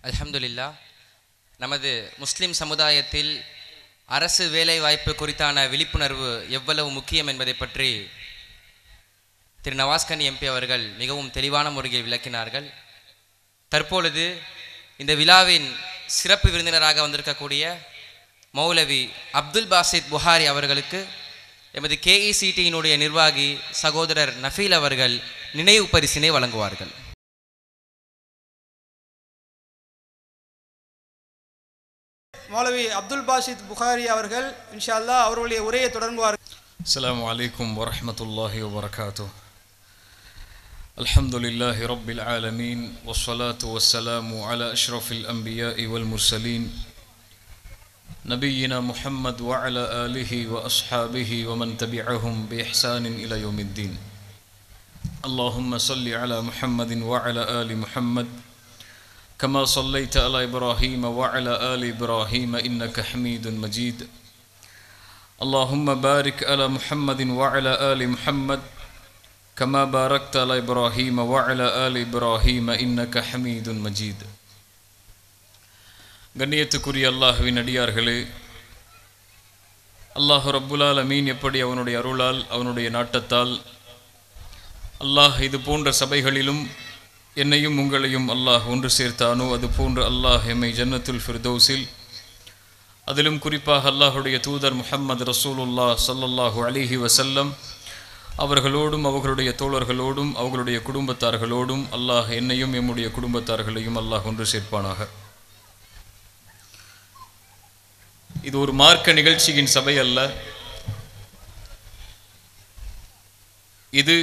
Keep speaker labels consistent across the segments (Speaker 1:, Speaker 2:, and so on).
Speaker 1: அல்ஹம்துலில்லா நமது முஸ்லிம் சமுதாயத்தில் அரசு வேலைவாய்ப்பு குறித்தான விழிப்புணர்வு எவ்வளவு முக்கியம் என்பதை பற்றி திரு நவாஸ்கன் எம்பி அவர்கள் மிகவும் தெளிவான முறையில் விளக்கினார்கள் தற்பொழுது இந்த விழாவின் சிறப்பு விருந்தினராக வந்திருக்கக்கூடிய மௌலவி அப்துல் பாசித் புகாரி அவர்களுக்கு எமது கேஇசிடியினுடைய நிர்வாகி சகோதரர் நஃபீல் அவர்கள் நினைவு பரிசினை வழங்குவார்கள்
Speaker 2: மௌலவி அப்துல் பாஷித் புகாரி அவர்கள் இன்ஷா அல்லாஹ் அவர்களுடைய உரையை தொடங்குவார்
Speaker 3: السلام عليكم ورحمة الله وبركاته الحمد لله رب العالمين والصلاة والسلام على أشرف الأنبياء والمرسلين نبينا محمد وعلى آله وأصحابه ومن تبعهم بإحسان إلى يوم الدين اللهم صل على محمد وعلى آل محمد كما صليت على إبراهيم وعلى آل إبراهيم إنك حميد مجيد اللهم بارك على محمد وعلى آل محمد كما باركت على إبراهيم وعلى آل إبراهيم إنك حميد مجيد கண்ணியத்துக்குரிய அல்லாஹுவின் அடியார்களே அல்லாஹ் ரப்புல் ஆலமீன் எப்படி அவனுடைய அருளால் அவனுடைய நாட்டத்தால் அல்லாஹ் இது போன்ற சபைகளிலும் என்னையும் உங்களையும் அல்லாஹ் ஒன்று சேர்த்தானோ அது போன்று அல்லாஹ் எம்மை ஜன்னத்துல் ஃபிர்தௌஸில் அதிலும் குறிப்பாக அல்லாஹுடைய தூதர் முஹம்மது ரசூலுல்லா ஸல்லல்லாஹு அலிஹி வசல்லம் அவர்களோடும் அவர்களுடைய தோழர்களோடும் அவர்களுடைய குடும்பத்தார்களோடும் அல்லாஹ் என்னையும் எம்முடைய குடும்பத்தார்களையும் அல்லாஹ் ஒன்று சேர்ப்பானாக இது ஒரு மார்க்க நிகழ்ச்சியின் சபை அல்ல இது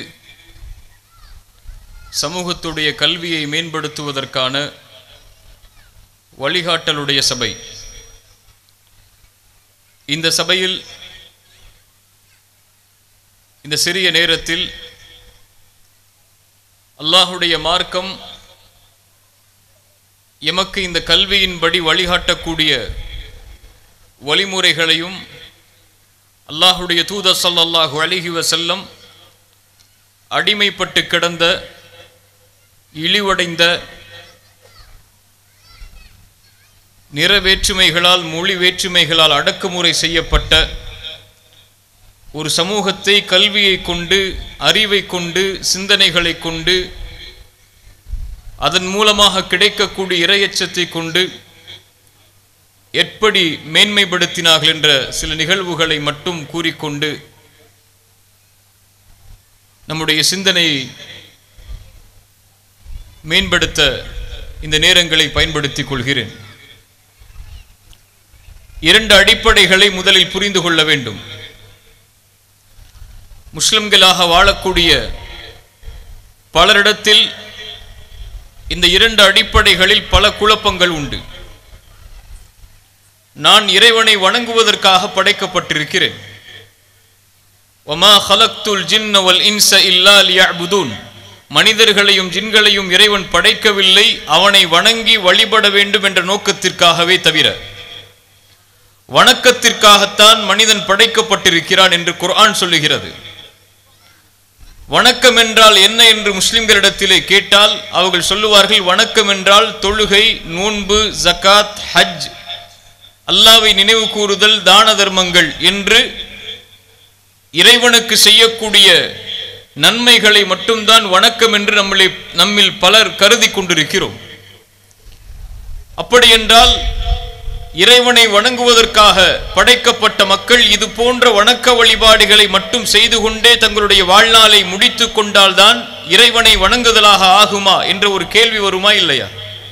Speaker 3: சமூகத்துடைய கல்வியை மேம்படுத்துவதற்கான வழிகாட்டலுடைய சபை இந்த சபையில் இந்த சிறிய நேரத்தில் அல்லாஹுடைய மார்க்கம் எமக்கு இந்த கல்வியின்படி வழிகாட்டக்கூடிய வழிமுறைகளையும் அல்லாஹுடைய தூதர் ஸல்லல்லாஹு அலைஹி வஸல்லம் அடிமைப்பட்டு கிடந்த இழிவடைந்த நிற வேற்றுமைகளால் மொழி வேற்றுமைகளால் அடக்குமுறை செய்யப்பட்ட ஒரு சமூகத்தை கல்வியை கொண்டு அறிவை கொண்டு சிந்தனைகளை கொண்டு அதன் மூலமாக கிடைக்கக்கூடிய இரையச்சத்தை கொண்டு எப்படி மேன்மைப்படுத்தினார்கள் என்ற சில நிகழ்வுகளை மட்டும் கூறிக்கொண்டு நம்முடைய சிந்தனையை மேம்படுத்த இந்த நேரங்களை பயன்படுத்திக் கொள்கிறேன் இரண்டு அடிப்படைகளை முதலில் புரிந்து கொள்ள வேண்டும் முஸ்லிம்களாக வாழக்கூடிய பலரிடத்தில் இந்த இரண்டு அடிப்படைகளில் பல குழப்பங்கள் உண்டு நான் இறைவனை வணங்குவதற்காக படைக்கப்பட்டிருக்கிறேன் ஒமா ஹலக்துல் ஜின்ன வல் இன்ச இல்லா லியஅபுதூன் மனிதர்களையும் ஜின்களையும் இறைவன் படைக்கவில்லை அவனை வணங்கி வழிபட வேண்டும் என்ற நோக்கத்திற்காகவே தவிர வணக்கத்திற்காகத்தான் மனிதன் படைக்கப்பட்டிருக்கிறான் என்று குர்ஆன் சொல்லுகிறது வணக்கம் என்றால் என்ன என்று முஸ்லிம்களிடத்திலே கேட்டால் அவர்கள் சொல்லுவார்கள் வணக்கம் என்றால் தொழுகை நோன்பு ஜகாத் ஹஜ் அல்லாவை நினைவு கூறுதல் தான தர்மங்கள் என்று இறைவனுக்கு செய்யக்கூடிய நன்மைகளை மட்டும்தான் வணக்கம் என்று நம்மளை நம்மில் பலர் கருதி கொண்டிருக்கிறோம் அப்படி என்றால் இறைவனை வணங்குவதற்காக படைக்கப்பட்ட மக்கள் இது போன்ற வணக்க வழிபாடுகளை மட்டும் செய்து கொண்டே தங்களுடைய வாழ்நாளை முடித்து கொண்டால்தான் இறைவனை வணங்குதலாக ஆகுமா என்ற ஒரு கேள்வி வருமா இல்லையா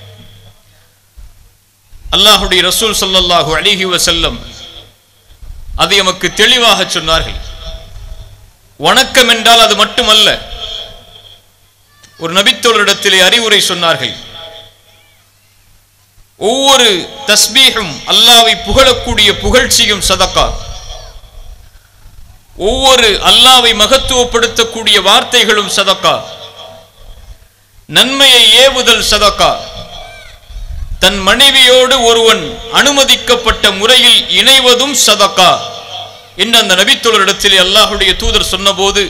Speaker 3: அல்லாஹுடைய ரசூல் ஸல்லல்லாஹு அலைஹி வஸல்லம் அதை எமக்கு தெளிவாக சொன்னார்கள் வணக்கம் என்றால் அது மட்டுமல்ல ஒரு நபித்தோழரிடத்திலே அறிவுரை சொன்னார்கள் ஒவ்வொரு தஸ்பீகும் அல்லாவை புகழக்கூடிய புகழ்ச்சியும் சதக்கா ஒவ்வொரு அல்லாவை மகத்துவப்படுத்தக்கூடிய வார்த்தைகளும் சதக்கா நன்மையை ஏவுதல் சதக்கா தன் மனைவியோடு ஒருவன் அனுமதிக்கப்பட்ட முறையில் இணைவதும் சதக்கா என்று அந்த நபித்தோழரிடத்தில் அல்லாஹுடைய தூதர் சொன்னபோது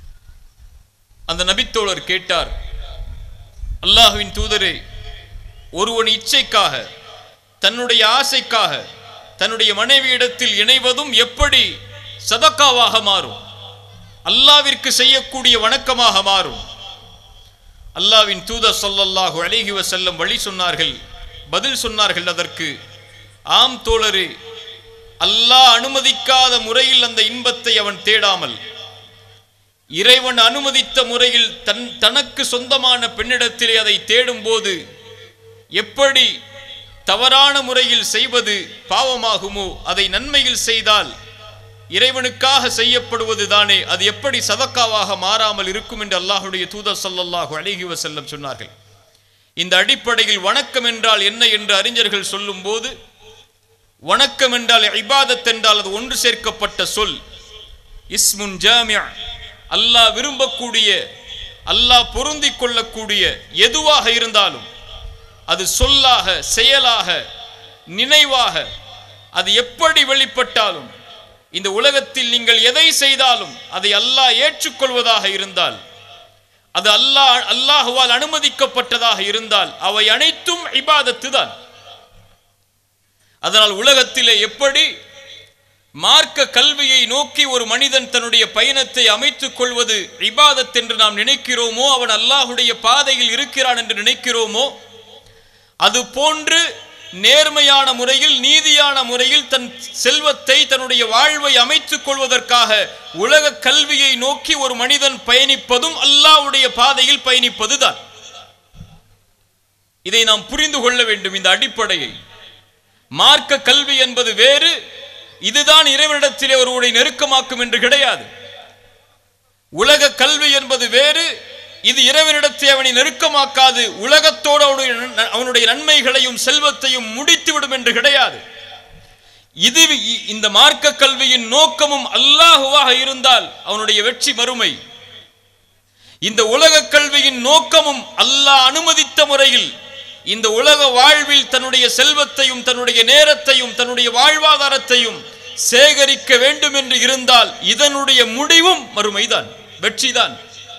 Speaker 3: அந்த நபித்தோழர் கேட்டார் அல்லாஹுவின் தூதரே ஒருவன் இச்சைக்காக தன்னுடைய ஆசைக்காக தன்னுடைய மனைவியிடத்தில் இணைவதும் எப்படி சதக்காவாக மாறும் அல்லாவிற்கு செய்யக்கூடிய வணக்கமாக மாறும் அல்லாவின் தூதர் ஸல்லல்லாஹு அலைஹி வஸல்லம் வழி சொன்னார்கள் பதில் சொன்னார்கள் அதற்கு ஆம் தோழரே அல்லாஹ் அனுமதிக்காத முறையில் அந்த இன்பத்தை அவன் தேடாமல் இறைவன் அனுமதித்த முறையில் தன் தனக்கு சொந்தமான பெண்ணிடத்திலே அதை தேடும்போது எப்படி தவறான முறையில் செய்வது பாவமாகுமோ அதை நன்மையில் செய்தால் இறைவனுக்காக செய்யப்படுவது தானே அது எப்படி சதக்காவாக மாறாமல் இருக்கும் என்று அல்லாஹுடைய தூதர் ஸல்லல்லாஹு அலைஹி வஸல்லம் சொன்னார்கள் இந்த அடிப்படையில் வணக்கம் என்றால் என்ன என்று அறிஞர்கள் சொல்லும்போது வணக்கம் என்றால் இபாதத் என்றால் அது ஒன்று சேர்க்கப்பட்ட சொல் இஸ்முன் ஜாமியா அல்லாஹ் விரும்பக்கூடிய அல்லாஹ் பொருந்திக் கொள்ளக்கூடிய எதுவாக இருந்தாலும் அது சொல்லாக செயலாக நினைவாக அது எப்படி வெளிப்பட்டாலும் இந்த உலகத்தில் நீங்கள் எதை செய்தாலும் அதை அல்லாஹ் ஏற்றுக்கொள்வதாக இருந்தால் அது அல்லாஹ் அல்லாஹுவால் அனுமதிக்கப்பட்டதாக இருந்தால் அவை அனைத்தும் இபாதத்து தான் அதனால் உலகத்திலே எப்படி மார்க்க கல்வியை நோக்கி ஒரு மனிதன் தன்னுடைய பயணத்தை அமைத்துக் கொள்வது இபாதத் என்று நாம் நினைக்கிறோமோ அவன் அல்லாஹுடைய பாதையில் இருக்கிறான் என்று நினைக்கிறோமோ அது போன்று நேர்மையான முறையில் நீதியான முறையில் தன் செல்வத்தை தன்னுடைய வாழ்வை அமைத்துக் கொள்வதற்காக உலக கல்வியை நோக்கி ஒரு மனிதன் பயணிப்பதும் அல்லாஹ்வுடைய பாதையில் பயணிப்பதுதான் இதை நாம் புரிந்து கொள்ள வேண்டும் இந்த அடிப்படையை மார்க்க கல்வி என்பது வேறு இதுதான் இறைவனிடத்திலே ஒருவரை நெருக்கமாக்கும் என்று கிடையாது உலக கல்வி என்பது வேறு இது இறைவனிடத்தை அவனை நெருக்கமாக்காது உலகத்தோடு அவனுடைய நன்- அவனுடைய நன்மைகளையும் செல்வத்தையும் முடித்துவிடும் என்று கிடையாது இது இ- இந்த மார்க்க கல்வியின் நோக்கமும் அல்லாஹுவாக இருந்தால் அவனுடைய வெற்றி மறுமை இந்த உலக கல்வியின் நோக்கமும் அல்லாஹ் அனுமதித்த முறையில் இந்த உலக வாழ்வில் தன்னுடைய செல்வத்தையும் தன்னுடைய நேரத்தையும் தன்னுடைய வாழ்வாதாரத்தையும் சேகரிக்க வேண்டும் என்று இருந்தால் இதனுடைய முடிவும் மறுமைதான் வெற்றிதான்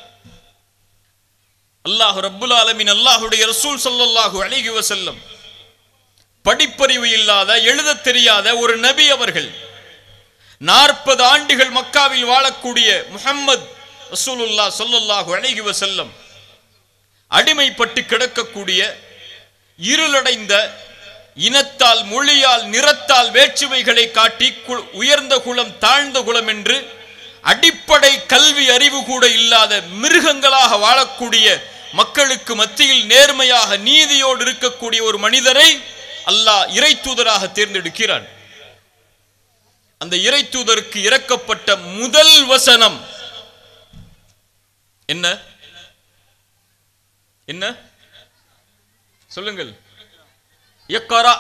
Speaker 3: அல்லாஹ் ரப்புல் ஆலமீன் அல்லாஹுடைய ரசூல் ஸல்லல்லாஹு அலைஹி வஸல்லம் படிப்பறிவு இல்லாத எழுதத் தெரியாத ஒரு நபி அவர்கள் நாற்பது ஆண்டுகள் மக்காவில் வாழக்கூடிய முஹம்மது ரசூலுல்லாஹ் ஸல்லல்லாஹு அலைஹி வஸல்லம் அடிமைப்பட்டு கிடக்கக்கூடிய இருளடைந்த இனத்தால் மொழியால் நிறத்தால் வேற்றுமைகளை காட்டி கு- உயர்ந்த குலம் தாழ்ந்த குலம் என்று அடிப்படை கல்வி அறிவு கூட இல்லாத மிருகங்களாக வாழக்கூடிய மக்களுக்கு மத்தியில் நேர்மையாக நீதியோடு இருக்கக்கூடிய ஒரு மனிதரை அல்லாஹ் இறை தூதராக தேர்ந்தெடுக்கிறான் அந்த இறை தூதருக்கு இறக்கப்பட்ட முதல் வசனம் என்ன என்ன சொல்லுங்கள் இயக்காரா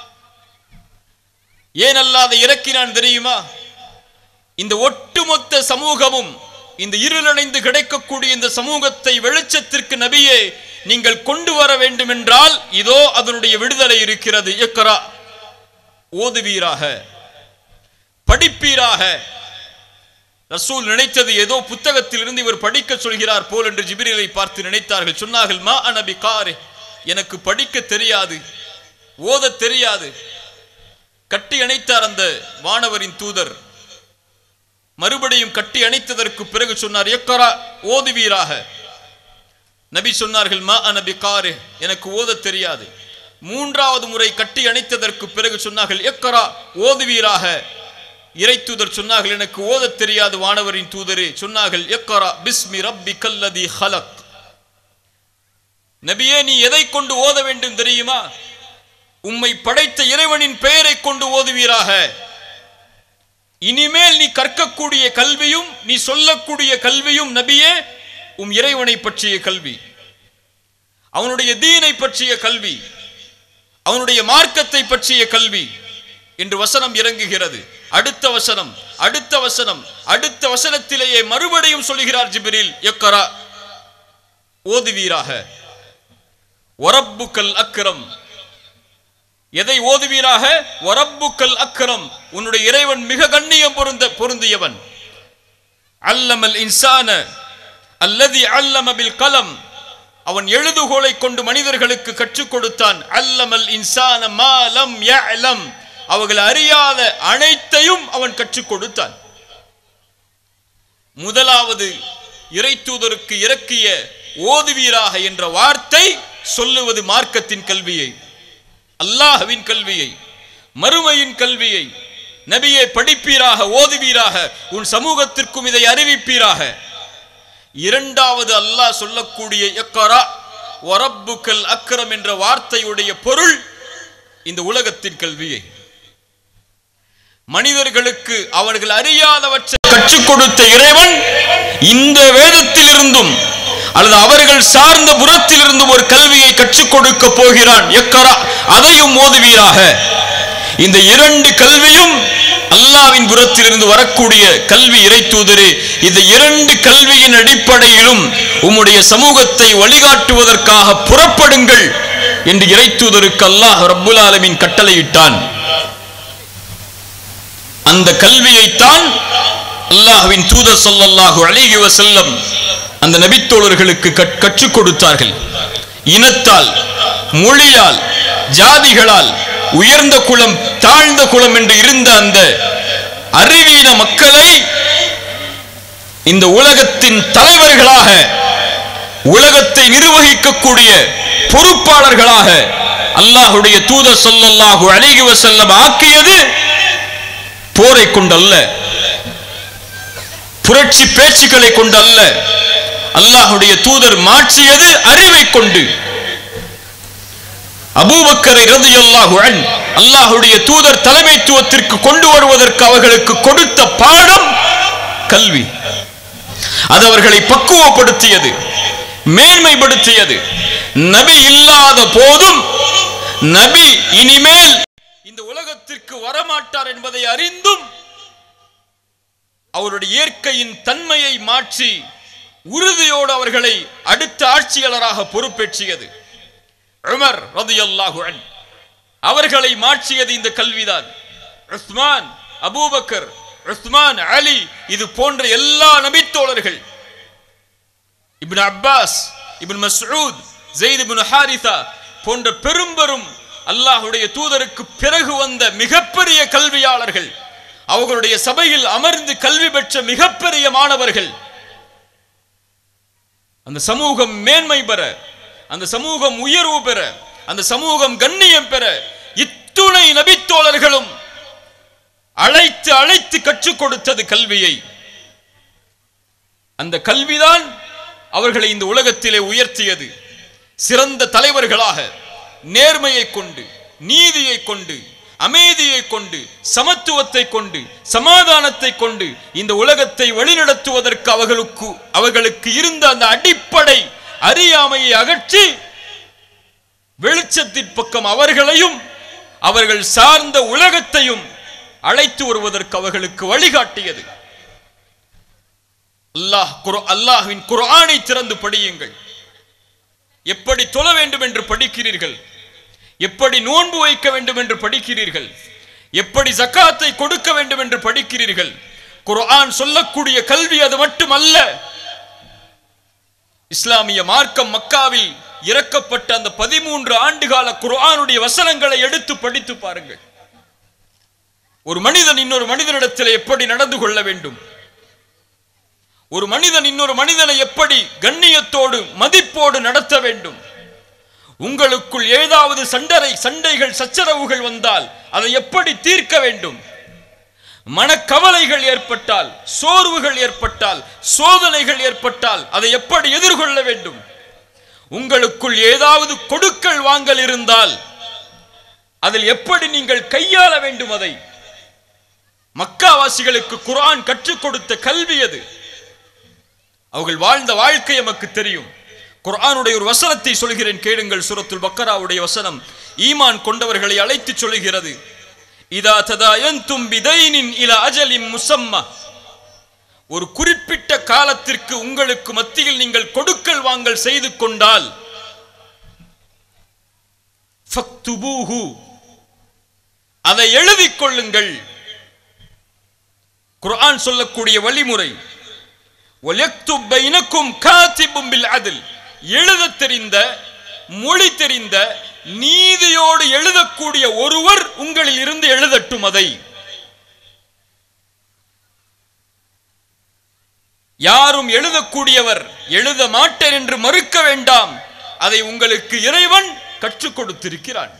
Speaker 3: ஏன் அல்லாத இறக்கினான் தெரியுமா இந்த ஒட்டுமொத்த சமூகமும் இந்த இருளடைந்து கிடைக்கக்கூடிய இந்த சமூகத்தை வெளிச்சத்திற்கு நபியே நீங்கள் கொண்டு வர வேண்டும் என்றால் இதோ அதனுடைய விடுதலை இருக்கிறது இயக்கரா ஓதுவீராக படிப்பீராக ரசூல் நினைத்தது ஏதோ புத்தகத்தில் இருந்து இவர் படிக்க சொல்கிறார் போல் என்று ஜிபிரிலை பார்த்து நினைத்தார்கள் சொன்னார்கள் மா அனபி காரே எனக்கு படிக்க தெரியாது ஓத தெரியாது கட்டி அணைத்தார் அந்த வானவரின் தூதர் மறுபடியும் கட்டி அணைத்ததற்கு பிறகு சொன்னார் எக்கரா ஓதுவீராக நபி சொன்னார்கள் மா அனபி காரே எனக்கு ஓத தெரியாது மூன்றாவது முறை கட்டி அணைத்ததற்கு பிறகு சொன்னார்கள் எக்கரா ஓதுவீராக இறை தூதர் சொன்னார்கள் எனக்கு ஓதத் தெரியாது வானவரின் தூதரே சொன்னார்கள் எக்கரா பிஸ்மி ரப்பி கல்லதி ஹலக் நபியே நீ எதை கொண்டு ஓத வேண்டும் தெரியுமா உம்மை படைத்த இறைவனின் பெயரை கொண்டு ஓதுவீராக இனிமேல் நீ கற்கக்கூடிய கல்வியும் நீ சொல்லக்கூடிய கல்வியும் நபியே உம் இறைவனை பற்றிய கல்வி அவனுடைய தீனை பற்றிய கல்வி அவனுடைய மார்க்கத்தை பற்றிய கல்வி என்று வசனம் இறங்குகிறது அடுத்த வசனம் அடுத்த வசனம் அடுத்த வசனத்திலேயே மறுபடியும் சொல்கிறார் ஜிப்ரீல் எக்கரா ஓதுவீராக ஒரப்புக்கல் அக்ரம் எதை ஓதுவீராக ஒரப்புக்கல் அக்ரம் உன்னுடைய இறைவன் மிக கண்ணியம் பொருந்த பொருந்தியவன் அல்லமல் இன்சான அல்லதி அல்லம பில் கலம் அவன் எழுதுகோலை கொண்டு மனிதர்களுக்கு கற்றுக் கொடுத்தான் அல்லமல் இன்சான மாலம் யஅலம் அவர்கள் அறியாத அனைத்தையும் அவன் கற்றுக் கொடுத்தான் முதலாவது இறைத்தூதருக்கு இறக்கிய ஓதுவீராக என்ற வார்த்தை சொல்லுவது மார்க்கத்தின் கல்வியை அல்லாஹ்வின் கல்வியை மறுமையின் கல்வியை நபியை படிப்பீராக ஓதுவீராக உன் சமூகத்திற்கும் இதை அறிவிப்பீராக இரண்டாவது அல்லாஹ் சொல்லக்கூடிய இக்ரா வரப்புக்கல் அக்ரம் என்ற வார்த்தையுடைய பொருள் இந்த உலகத்தின் கல்வியை மனிதர்களுக்கு அவர்கள் அறியாதவற்றை கற்றுக் கொடுத்த இறைவன் இந்த வேதத்திலிருந்தும் அல்லது அவர்கள் சார்ந்த புறத்திலிருந்தும் ஒரு கல்வியை கற்றுக் கொடுக்க போகிறான் எக்கரா அதையும் ஓதுவீராக இந்த இரண்டு கல்வியும் அல்லாவின் புறத்திலிருந்து வரக்கூடிய கல்வி இறை தூதரே இந்த இரண்டு கல்வியின் அடிப்படையிலும் உம்முடைய சமூகத்தை வழிகாட்டுவதற்காக புறப்படுங்கள் என்று இறை தூதருக்கு அல்லாஹ் ரப்புல் ஆலமீன் கட்டளையிட்டான் அந்த கல்வியைத்தான் அல்லாஹ்வின் தூதர் ஸல்லல்லாஹு அலைஹி வஸல்லம் அந்த நபித்தோழர்களுக்கு கற்- கற்றுக் கொடுத்தார்கள் இனத்தால் மொழியால் ஜாதிகளால் உயர்ந்த குலம் தாழ்ந்த குலம் என்று இருந்த அந்த அறிவீன மக்களை இந்த உலகத்தின் தலைவர்களாக உலகத்தை நிர்வகிக்கக்கூடிய பொறுப்பாளர்களாக அல்லாஹுடைய தூதர் ஸல்லல்லாஹு அலைஹி வஸல்லம் ஆக்கியது போரை கொண்டல்ல புரட்சி பேச்சுக்களை கொண்டல்ல அல்லாஹுடைய தூதர் மாற்றியது அறிவை கொண்டு அபூபக்கரை ரதியல்லாஹு அன் அல்லாஹுடைய தூதர் தலைமைத்துவத்திற்கு கொண்டு வருவதற்கு அவர்களுக்கு கொடுத்த பாடம் கல்வி அது அவர்களை பக்குவப்படுத்தியது மேன்மைப்படுத்தியது நபி இல்லாத போதும் நபி இனிமேல் இந்த உலகத்திற்கு வரமாட்டார் என்பதை அறிந்தும் அவருடைய இயற்கையின் தன்மையை மாற்றி உறுதியோடு அவர்களை அடுத்த ஆட்சியாளராக பொறுப்பேற்றியது உமர் ரதியல்லாஹு அன் அவர்களை மாற்றியது இந்த கல்விதான் உஸ்மான் அபூபக்கர் உஸ்மான் அலி இது போன்ற எல்லா நபித்தோழர்கள் Ibn Abbas Ibn Masud Zaid Ibn Haritha போன்ற பெரும்பெரும் அல்லாஹ்வுடைய தூதருக்கு பிறகு வந்த மிகப்பெரிய கல்வியாளர்கள் அவர்களுடைய சபையில் அமர்ந்து கல்வி பெற்ற மிகப்பெரிய மாணவர்கள் அந்த சமூகம் மேன்மை பெற அந்த சமூகம் உயர்வு பெற அந்த சமூகம் கண்ணியம் பெற இத்துணை நபித்தோழர்களும் அழைத்து அழைத்து கற்றுக் கொடுத்தது கல்வியை அந்த கல்விதான் அவர்களை இந்த உலகத்திலே உயர்த்தியது சிறந்த தலைவர்களாக நேர்மையை கொண்டு நீதியை கொண்டு அமைதியை கொண்டு சமத்துவத்தை கொண்டு சமாதானத்தை கொண்டு இந்த உலகத்தை வழிநடத்துவதற்கு அவர்களுக்கு அவர்களுக்கு இருந்த அந்த அடிப்படை அறியாமையை அகற்றி வெளிச்சத்தின் பக்கம் அவர்களையும் அவர்கள் சார்ந்த உலகத்தையும் அழைத்து வருவதற்கு அவர்களுக்கு வழிகாட்டியது அல்லாஹ் குர் அல்லாஹ்வின் குர்ஆனை திறந்து படியுங்கள் எப்படி தொழ வேண்டும் என்று படிக்கிறீர்கள் எப்படி நோன்பு வைக்க வேண்டும் என்று படிக்கிறீர்கள் எப்படி ஜக்காத்தை கொடுக்க வேண்டும் என்று படிக்கிறீர்கள் குர்ஆன் சொல்லக்கூடிய கல்வி அது மட்டுமல்ல இஸ்லாமிய மார்க்கம் மக்காவில் இறக்கப்பட்ட அந்த பதிமூன்று ஆண்டுகால குர்ஆனுடைய வசனங்களை எடுத்து படித்து பாருங்கள் ஒரு மனிதன் இன்னொரு மனிதனிடத்தில் எப்படி நடந்து கொள்ள வேண்டும் ஒரு மனிதன் இன்னொரு மனிதனை எப்படி கண்ணியத்தோடு மதிப்போடு நடத்த வேண்டும் உங்களுக்குள் ஏதாவது சண்டரை சண்டைகள் சச்சரவுகள் வந்தால் அதை எப்படி தீர்க்க வேண்டும் மனக்கவலைகள் ஏற்பட்டால் சோர்வுகள் ஏற்பட்டால் சோதனைகள் ஏற்பட்டால் அதை எப்படி எதிர்கொள்ள வேண்டும் உங்களுக்குள் ஏதாவது கொடுக்கல் வாங்கல் இருந்தால் அதில் எப்படி நீங்கள் கையாள வேண்டும் அதை மக்காவாசிகளுக்கு குர்ஆன் கற்றுக் கொடுத்த கல்வி அது அவர்கள் வாழ்ந்த வாழ்க்கை நமக்கு தெரியும் குர்ஆனுடைய ஒரு வசனத்தை சொல்கிறேன் கேளுங்கள் சூரத்துல் பக்கராவுடைய வசனம் ஈமான் கொண்டவர்களை அழைத்து சொல்கிறது இதா ததாயந்தும் பிதைனின் இல அஜலின் முசம்மா ஒரு குறிப்பிட்ட காலத்திற்கு உங்களுக்கு மத்தியில் நீங்கள் கொடுக்கல் வாங்கல் செய்து கொண்டால் ஃபக்துபூஹு. அதை எழுதிக் கொள்ளுங்கள் குர்ஆன் சொல்லக்கூடிய வழிமுறை وَلْيَكْتُبْ بَيْنَكُمْ كَاتِبٌ بِالْعَدْلِ எழுதத் தெரிந்த மொழி தெரிந்த நீதியோடு எழுதக்கூடிய ஒருவர் உங்களில் இருந்து எழுதட்டும் அதை யாரும் எழுதக்கூடியவர் எழுத மாட்டேன் என்று மறுக்க வேண்டாம் அதை உங்களுக்கு இறைவன் கற்றுக் கொடுத்திருக்கிறான்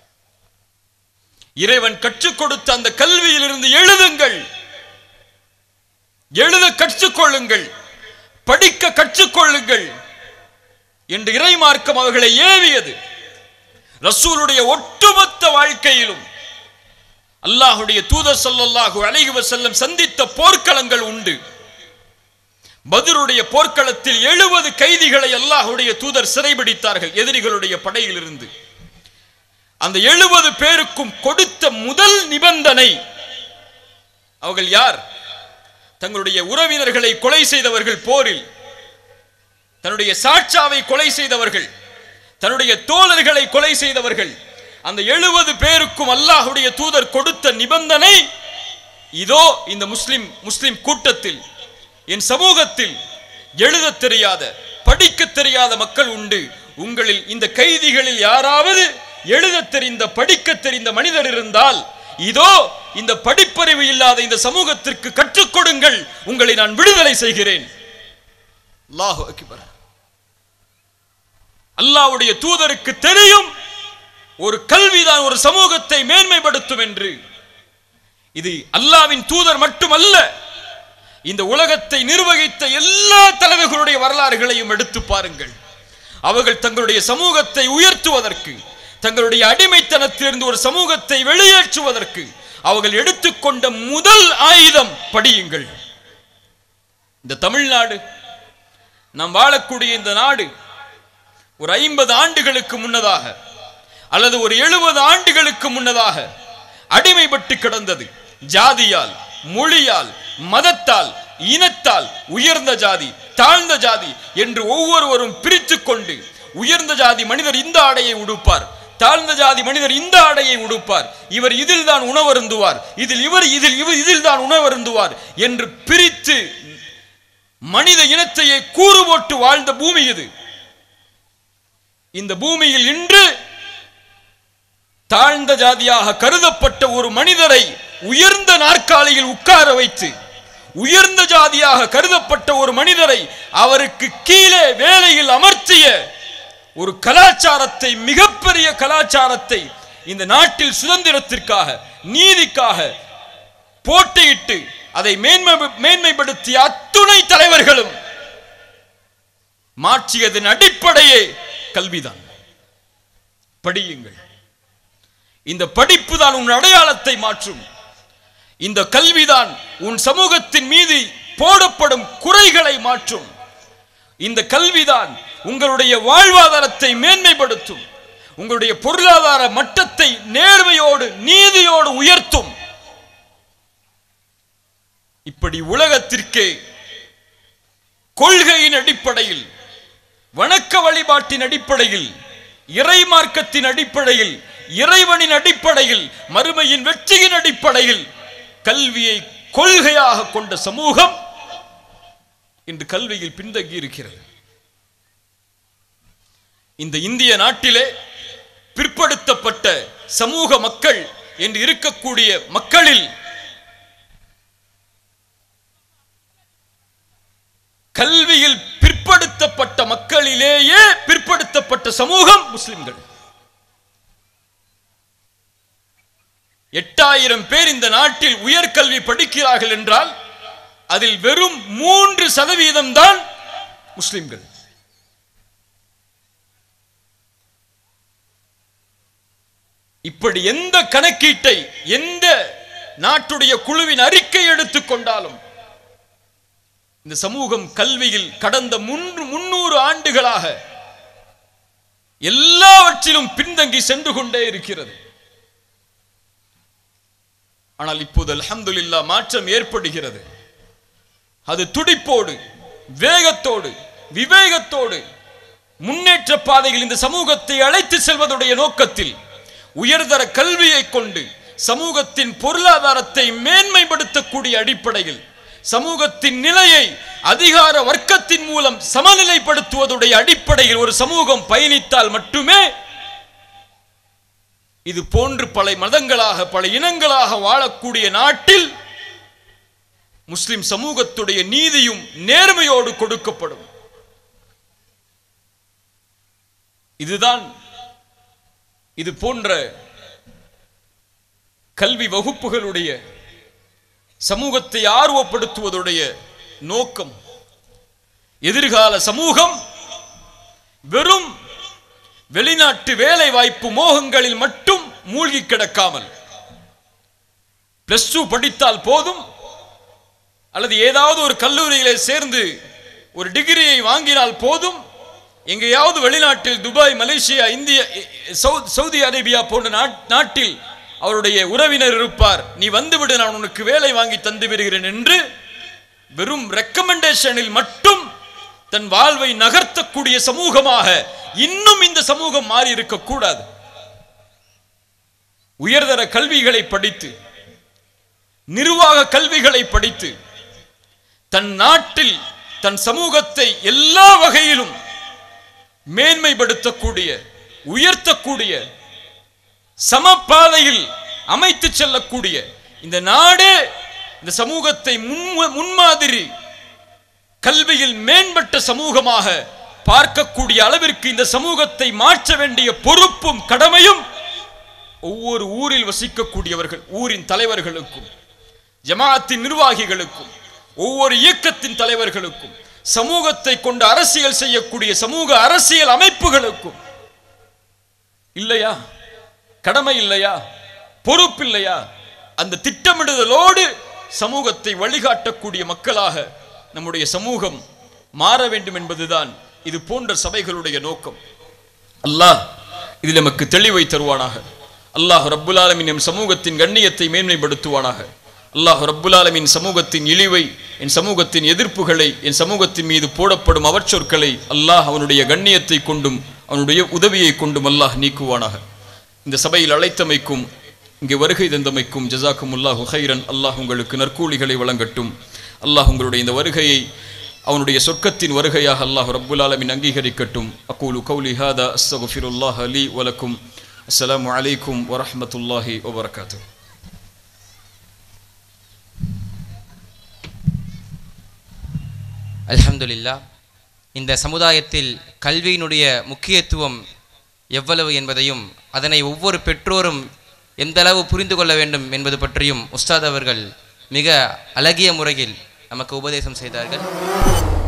Speaker 3: இறைவன் கற்றுக் கொடுத்த அந்த கல்வியிலிருந்து எழுதுங்கள் எழுத கற்றுக்கொள்ளுங்கள் படிக்க கற்றுக்கொள்ளுங்கள் என்று இறைமார்க்கம் அவர்களை ஏவியது ரசூலுடைய ஒட்டுமொத்த வாழ்க்கையிலும் அல்லாஹுடைய தூதர் ஸல்லல்லாஹு அலைஹி வஸல்லம் சந்தித்த போர்க்களங்கள் உண்டு பத்ருடைய போர்க்களத்தில் எழுபது கைதிகளை அல்லாஹுடைய தூதர் சிறைபிடித்தார்கள் எதிரிகளுடைய படையிலிருந்து அந்த எழுபது பேருக்கும் கொடுத்த முதல் நிபந்தனை அவர்கள் யார் தங்களுடைய உறவினர்களை கொலை செய்தவர்கள் போரில் தன்னுடைய சாட்சாவை கொலை செய்தவர்கள் தன்னுடைய தோழர்களை கொலை செய்தவர்கள் அந்த எழுபது பேருக்கும் அல்லாஹுடைய தூதர் கொடுத்த நிபந்தனை இதோ இந்த முஸ்லிம் முஸ்லிம் கூட்டத்தில் என் சமூகத்தில் எழுதத் தெரியாத படிக்கத் தெரியாத மக்கள் உண்டு உங்களில் இந்த கைதிகளில் யாராவது எழுதத் தெரிந்த படிக்கத் தெரிந்த மனிதர் இருந்தால் இதோ இந்த படிப்பறிவு இல்லாத இந்த சமூகத்திற்கு கற்றுக் கொடுங்கள் உங்களை நான் விடுதலை செய்கிறேன் அல்லாஹு அக்பர் அல்லாஹ்வுடைய தூதருக்கு தெரியும் ஒரு கல்விதான் ஒரு சமூகத்தை மேன்மைப்படுத்தும் என்று இது அல்லாவின் தூதர் மட்டுமல்ல இந்த உலகத்தை நிர்வகித்த எல்லா தலைவர்களுடைய வரலாறுகளையும் எடுத்து பாருங்கள் அவர்கள் தங்களுடைய சமூகத்தை உயர்த்துவதற்கு தங்களுடைய அடிமைத்தனத்திலிருந்து ஒரு சமூகத்தை வெளியேற்றுவதற்கு அவர்கள் எடுத்துக்கொண்ட முதல் ஆயுதம் படியுங்கள் இந்த தமிழ்நாடு நாம் வாழக்கூடிய இந்த நாடு ஒரு ஐம்பது ஆண்டுகளுக்கு முன்னதாக அல்லது ஒரு எழுபது ஆண்டுகளுக்கு முன்னதாக அடிமைப்பட்டு கிடந்தது ஜாதியால் மொழியால் மதத்தால் இனத்தால் உயர்ந்த ஜாதி தாழ்ந்த ஜாதி என்று ஒவ்வொருவரும் பிரித்துக் கொண்டு உயர்ந்த ஜாதி மனிதர் இந்த ஆடையை உடுப்பார் தாழ்ந்த ஜாதி மனிதர் இந்த ஆடையை உடுப்பார் இவர் இதில் தான் உணவருந்துவார் இதில் இவர் இதில் இவர் இதில் தான் உணவருந்துவார் என்று பிரித்து மனித இனத்தையே கூறு போட்டு வாழ்ந்த பூமி இது இந்த பூமியில் இன்று தாழ்ந்த ஜாதியாக கருதப்பட்ட ஒரு மனிதரை உயர்ந்த நாற்காலியில் உட்கார வைத்து உயர்ந்த ஜாதியாக கருதப்பட்ட ஒரு மனிதரை அவருக்கு கீழே வேலையில் அமர்த்திய ஒரு கலாச்சாரத்தை மிகப்பெரிய கலாச்சாரத்தை இந்த நாட்டில் சுதந்திரத்திற்காக நீதிக்காக போட்டியிட்டு அதை மேன்மை மேன்மைப்படுத்திய அத்துணை தலைவர்களும் மாற்றியதன் அடிப்படையே கல்விதான் படியுங்கள் இந்த படிப்பு தான் உன் அடையாளத்தை மாற்றும் இந்த கல்விதான் உன் சமூகத்தின் மீது போடப்படும் குறைகளை மாற்றும் இந்த கல்விதான் உங்களுடைய வாழ்வாதாரத்தை மேன்மைப்படுத்தும் உங்களுடைய பொருளாதார மட்டத்தை நேர்மையோடு நீதியோடு உயர்த்தும் இப்படி உலகத்திற்கே கொள்கையின் அடிப்படையில் வணக்க வழிபாட்டின் அடிப்படையில் இறை மார்க்கத்தின் அடிப்படையில் இறைவனின் அடிப்படையில் மறுமையின் வெற்றியின் அடிப்படையில் கல்வியை கொள்கையாக கொண்ட சமூகம் இன்று கல்வியில் பின்தங்கி இருக்கிறது இந்த இந்திய நாட்டிலே பிற்படுத்தப்பட்ட சமூக மக்கள் என்று இருக்கக்கூடிய மக்களில் கல்வியில் பிற்படுத்தப்பட்ட மக்களிலேயே பிற்படுத்தப்பட்ட சமூகம் முஸ்லிம்கள் எட்டாயிரம் பேர் இந்த நாட்டில் உயர்கல்வி படிக்கிறார்கள் என்றால் அதில் வெறும் மூன்று சதவீதம் தான் முஸ்லிம்கள் இப்படி எந்த கணக்கீட்டை எந்த நாட்டுடைய குழுவின் அறிக்கை எடுத்துக்கொண்டாலும் இந்த சமூகம் கல்வியில் கடந்த முன்று முன்னூறு ஆண்டுகளாக எல்லாவற்றிலும் பின்தங்கி சென்று கொண்டே இருக்கிறது ஆனால் இப்போது அல்ஹம்துலில்லா மாற்றம் ஏற்படுகிறது அது துடிப்போடு வேகத்தோடு விவேகத்தோடு முன்னேற்ற பாதையில் இந்த சமூகத்தை அழைத்து செல்வதுடைய நோக்கத்தில் உயர்தர கல்வியை கொண்டு சமூகத்தின் பொருளாதாரத்தை மேன்மைப்படுத்தக்கூடிய அடிப்படையில் சமூகத்தின் நிலையை அதிகார வர்க்கத்தின் மூலம் சமநிலைப்படுத்துவதுடைய அடிப்படையில் ஒரு சமூகம் பயணித்தால் மட்டுமே இது போன்று பல மதங்களாக பல இனங்களாக வாழக்கூடிய நாட்டில் முஸ்லிம் சமூகத்துடைய நீதியும் நேர்மையோடு கொடுக்கப்படும் இதுதான் இது போன்ற கல்வி வகுப்புகளுடைய சமூகத்தை ஆர்வப்படுத்துவதுடைய நோக்கம் எதிர்கால சமூகம் வெறும் வெளிநாட்டு வேலை வாய்ப்பு மோகங்களில் மட்டும் மூழ்கி கிடக்காமல் பிளஸ் டூ படித்தால் போதும் அல்லது ஏதாவது ஒரு கல்லூரியிலே சேர்ந்து ஒரு டிகிரியை வாங்கினால் போதும் எங்கேயாவது வெளிநாட்டில் துபாய் மலேசியா இந்திய சவு- சவுதி அரேபியா போன்ற நாட்- நாட்டில் அவருடைய உறவினர் இருப்பார் நீ வந்துவிடு நான் உனக்கு வேலை வாங்கி தந்து விடுகிறேன் என்று வெறும் ரெக்கமெண்டேஷனில் மட்டும் தன் வாழ்வை நகர்த்தக்கூடிய சமூகமாக இன்னும் இந்த சமூகம் மாறி இருக்கக்கூடாது உயர்தர கல்விகளை படித்து நிர்வாக கல்விகளை படித்து தன் நாட்டில் தன் சமூகத்தை எல்லா வகையிலும் மேன்மைப்படுத்தக்கூடிய உயர்த்தக்கூடிய சமப்பாதையில் அமைத்து செல்லக்கூடிய இந்த நாடே இந்த சமூகத்தை முன் முன்மாதிரி கல்வியில் மேம்பட்ட சமூகமாக பார்க்கக்கூடிய அளவிற்கு இந்த சமூகத்தை மாற்ற வேண்டிய பொறுப்பும் கடமையும் ஒவ்வொரு ஊரில் வசிக்கக்கூடியவர்கள் ஊரின் தலைவர்களுக்கும் ஜமாஅத்தின் நிர்வாகிகளுக்கும் ஒவ்வொரு இயக்கத்தின் தலைவர்களுக்கும் சமூகத்தை கொண்டு அரசியல் செய்யக்கூடிய சமூக அரசியல் அமைப்புகளுக்கும் இல்லையா கடமை இல்லையா பொறுப்பு இல்லையா அந்த திட்டமிடுதலோடு சமூகத்தை வழிகாட்டக்கூடிய மக்களாக நம்முடைய சமூகம் மாற வேண்டும் என்பதுதான் இது போன்ற சபைகளுடைய நோக்கம் அல்லாஹ் இதில் நமக்கு தெளிவை தருவானாக அல்லாஹ் ரப்புல் ஆலமீன் என் சமூகத்தின் கண்ணியத்தை மேன்மைப்படுத்துவானாக அல்லாஹ் ரப்புல் ஆலமீன் சமூகத்தின் இழிவை என் சமூகத்தின் எதிர்ப்புகளை என் சமூகத்தின் மீது போடப்படும் அவச்சொற்களை அல்லாஹ் அவனுடைய கண்ணியத்தை கொண்டும் அவனுடைய உதவியை கொண்டும் அல்லாஹ் நீக்குவானாக இந்த சபையில் அழைத்தமைக்கும் இங்கே வருகை தந்தமைக்கும் ஜசாக்கும் அல்லாஹு ஹைரன் அல்லாஹ் உங்களுக்கு நற்கூலிகளை வழங்கட்டும் அல்லாஹ் உங்களுடைய இந்த வருகையை அவனுடைய சொர்க்கத்தின் வருகையாக அல்லாஹ் ரப்புல் ஆலமின் அங்கீகரிக்கட்டும் அக்கூலு கௌலி ஹாதா அஸ்தகுஃபிருல்லாஹ் அலி வலக்கும் அஸ்ஸலாமு அலைக்கும் வரஹ்மத்துல்லாஹி வபரகாத்துஹு
Speaker 1: அல்ஹம்துலில்லா இந்த சமுதாயத்தில் கல்வியினுடைய முக்கியத்துவம் எவ்வளவு என்பதையும் அதனை ஒவ்வொரு பெற்றோரும் எந்தளவு புரிந்து கொள்ள வேண்டும் என்பது பற்றியும் உஸ்தாத் அவர்கள் மிக அழகிய முறையில் நமக்கு உபதேசம் செய்தார்கள்